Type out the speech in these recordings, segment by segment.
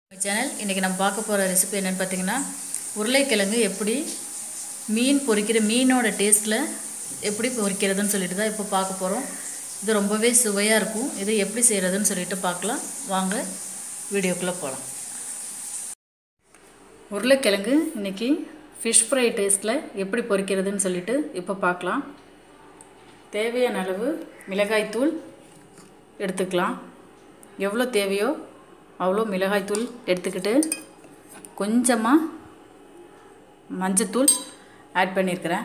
channel இன்றைக்கி நம்ம பார்க்க போகிற ரெசிபி என்னென்னு பார்த்தீங்கன்னா உருளைக்கிழங்கு எப்படி மீன் பொரிக்கிற மீனோட டேஸ்ட்டில் எப்படி பொரிக்கிறதுன்னு சொல்லிட்டு தான் இப்போ பார்க்க போகிறோம் இது ரொம்பவே சுவையாக இருக்கும் இது எப்படி செய்கிறதுன்னு சொல்லிட்டு பார்க்கலாம் வாங்க வீடியோக்குள்ளே போகலாம் உருளைக்கிழங்கு இன்றைக்கி ஃபிஷ் ஃப்ரை டேஸ்ட்டில் எப்படி பொரிக்கிறதுன்னு சொல்லிட்டு இப்போ பார்க்கலாம் தேவையான அளவு மிளகாய்த்தூள் எடுத்துக்கலாம் எவ்வளோ தேவையோ அவ்வளோ மிளகாய்த்தூள் எடுத்துக்கிட்டு கொஞ்சமாக மஞ்சத்தூள் ஆட் பண்ணியிருக்கிறேன்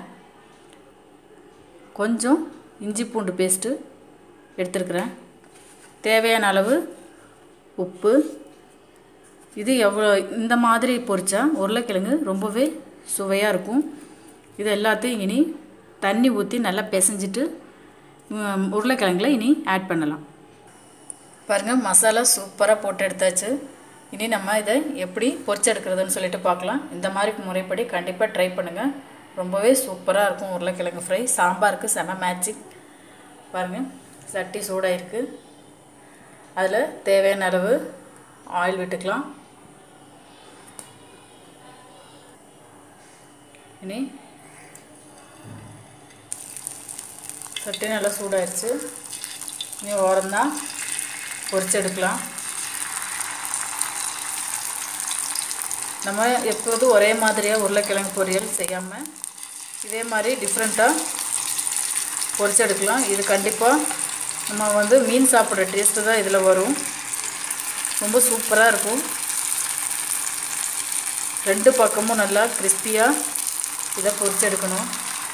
கொஞ்சம் இஞ்சி பூண்டு பேஸ்ட்டு எடுத்துருக்கிறேன் தேவையான அளவு உப்பு இது எவ்வளோ இந்த மாதிரி பொரித்தா உருளைக்கிழங்கு ரொம்பவே சுவையாக இருக்கும் இது எல்லாத்தையும் இனி தண்ணி ஊற்றி நல்லா பிசைஞ்சிட்டு உம், உருளைக்கிழங்குல இனி ஆட் பண்ணலாம் பாருங்கள் மசாலா சூப்பராக போட்டு எடுத்தாச்சு இனி நம்ம இதை எப்படி பொரிச்சு எடுக்கிறதுன்னு சொல்லிட்டு பார்க்கலாம் இந்த மாதிரி முறைப்படி கண்டிப்பாக ட்ரை பண்ணுங்கள் ரொம்பவே சூப்பராக இருக்கும் உருளைக்கிழங்கு ஃப்ரை சாம்பாருக்கு செம மேட்சிக் பாருங்கள் சட்டி சூடாக இருக்குது அதில் தேவையான அளவு ஆயில் விட்டுக்கலாம் இனி சட்டி நல்லா சூடாயிருச்சு இனி ஓரம்தான் பொரிச்சு எடுக்கலாம் நம்ம எப்போதும் ஒரே மாதிரியாக உருளைக்கிழங்கு பொரியல் செய்யாமல் இதே மாதிரி டிஃப்ரெண்ட்டாக பொரிச்சு எடுக்கலாம் இது கண்டிப்பாக நம்ம வந்து மீன் சாப்பிட்ற டேஸ்ட்டு தான் இதில் வரும் ரொம்ப சூப்பராக இருக்கும் ரெண்டு பக்கமும் நல்லா கிறிஸ்பியாக இதை பொரிச்சு எடுக்கணும்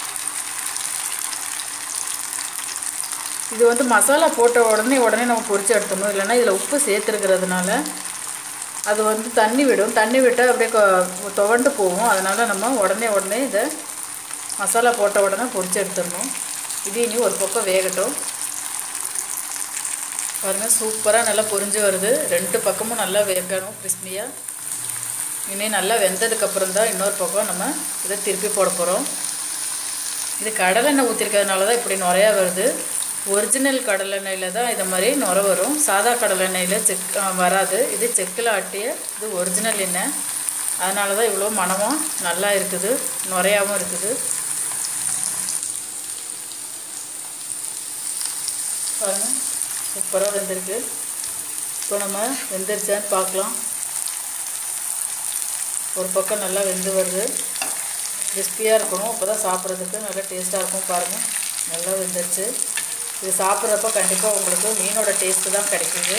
இது வந்து மசாலா போட்ட உடனே உடனே நம்ம பொரிச்சு எடுத்துடணும் இல்லைன்னா இதில் உப்பு சேர்த்துருக்கிறதுனால அது வந்து தண்ணி விடும் தண்ணி விட்டால் அப்படியே கொ- துவண்டு போகும் அதனால் நம்ம உடனே உடனே இதை மசாலா போட்ட உடனே பொரிச்சு எடுத்துடணும் இது இனி ஒரு பக்கம் வேகட்டும் பாருங்கள் சூப்பராக நல்லா பொரிஞ்சு வருது ரெண்டு பக்கமும் நல்லா வேகணும் கிறிஸ்பியாக இனி நல்லா வெந்ததுக்கப்புறம் தான் இன்னொரு பக்கம் நம்ம இதை திருப்பி போட போகிறோம் இது கடலெண்ணெய் ஊற்றிருக்கிறதுனால தான் இப்படி நுறையா வருது ஒரிஜினல் கடலெண்ணெயில் தான் இது மாதிரி நுர வரும் சாதா கடலெண்ணெயில் செக் ஆ, வராது இது செக்கில் ஆட்டிய இது ஒரிஜினல் எண்ணெய் அதனால தான் இவ்வளோ மணமும் நல்லா இருக்குது நுறையாவும் இருக்குது பாருங்கள் சூப்பராக வெந்திருக்கு இப்போ நம்ம வெந்துருச்சான்னு பார்க்கலாம் ஒரு பக்கம் நல்லா வெந்து வருது கிறிஸ்பியாக இருக்கணும் அப்போ தான் சாப்பிட்றதுக்கு நல்லா டேஸ்ட்டாக இருக்கும் பாருங்கள் நல்லா வெந்துருச்சு இது சாப்பிட்றப்ப கண்டிப்பாக உங்களுக்கு மீனோட டேஸ்ட்டு தான் கிடைக்குது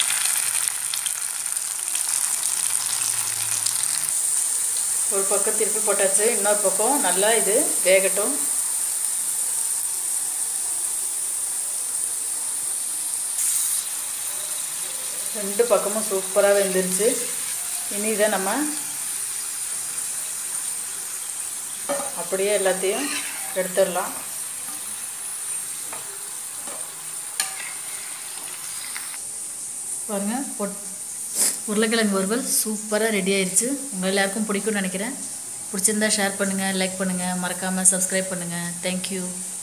ஒரு பக்கம் திருப்பி போட்டாச்சு இன்னொரு பக்கம் நல்லா இது வேகட்டும் ரெண்டு பக்கமும் சூப்பராக வெந்துருச்சு இனி இதை நம்ம அப்படியே எல்லாத்தையும் எடுத்துடலாம் பாருங்க பொட் உருளைக்கிழங்கு வறுவல் சூப்பராக ரெடி ஆயிடுச்சு உங்கள் எல்லாருக்கும் பிடிக்கும்னு நினைக்கிறேன் பிடிச்சிருந்தா ஷேர் பண்ணுங்கள் லைக் பண்ணுங்கள் மறக்காமல் சப்ஸ்கிரைப் பண்ணுங்கள் தேங்க்யூ